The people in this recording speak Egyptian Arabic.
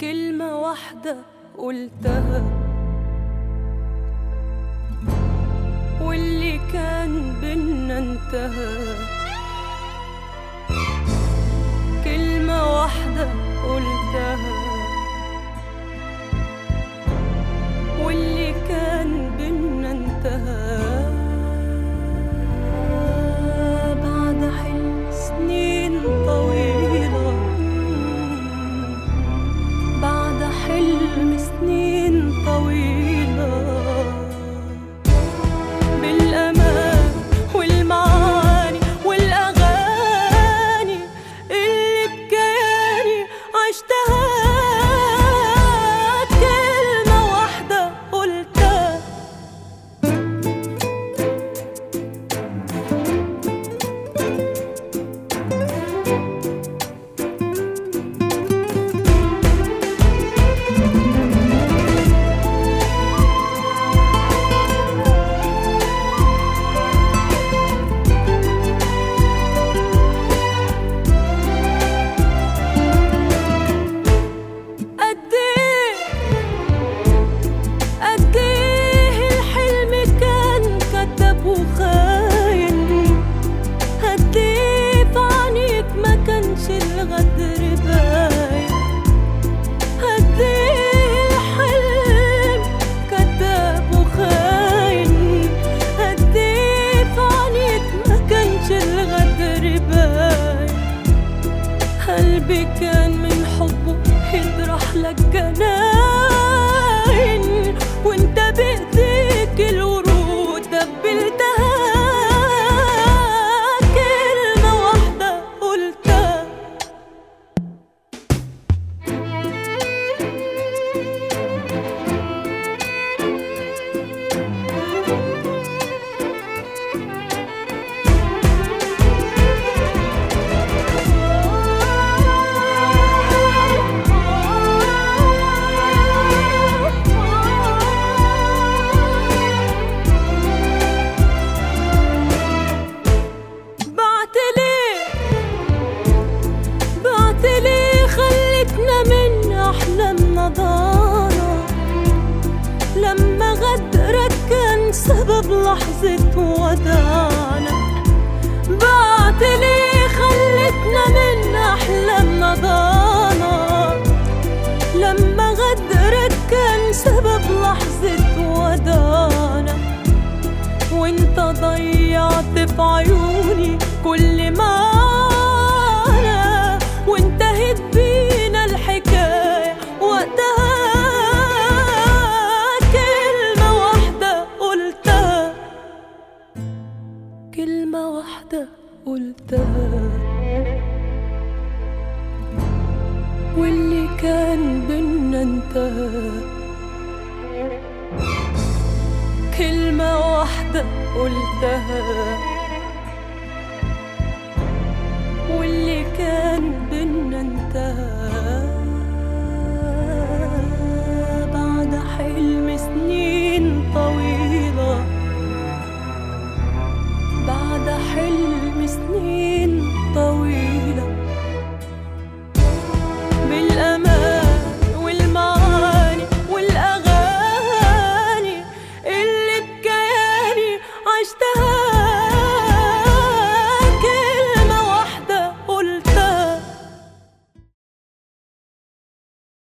كلمة واحدة قلتها واللي كان بينا انتهى كلمة واحدة قلتها واللي كان بينا انتهى بعد حلم سنين طويلة بعد حلم سنين طويلة بالأمان والمعاني والأغاني اللي بكياني عشتها كلمة واحدة قلتها قد ايه قد ايه الحلم كان كذاب وخاين قد ايه في عينيك ما كانش الغدر باين قد ايه الحلم كذاب وخاين قد ايه في عينيك ما كانش الغدر باين قلبي كان من حبه يطرح لك جناين وانت بايديك الورود دبلتها كلمة واحدة قلتها بعت ليه بعت ليه خلتنا من احلامنا ضانا لما غدرك كان سبب لحظة وداعنا بعت ليه خلتنا من احلامنا ضانا لما غدرك كان سبب لحظة وداعنا وانت ضيعت في عيوني كل ما أنا وانتهت بينا الحكاية وقتها كلمة واحدة قلتها كلمة واحدة قلتها واللي كان بينا انتهى كلمة واحدة قلتها واللي كان بينا انتهى بعد حلم سنين طويلة بعد حلم سنين طويلة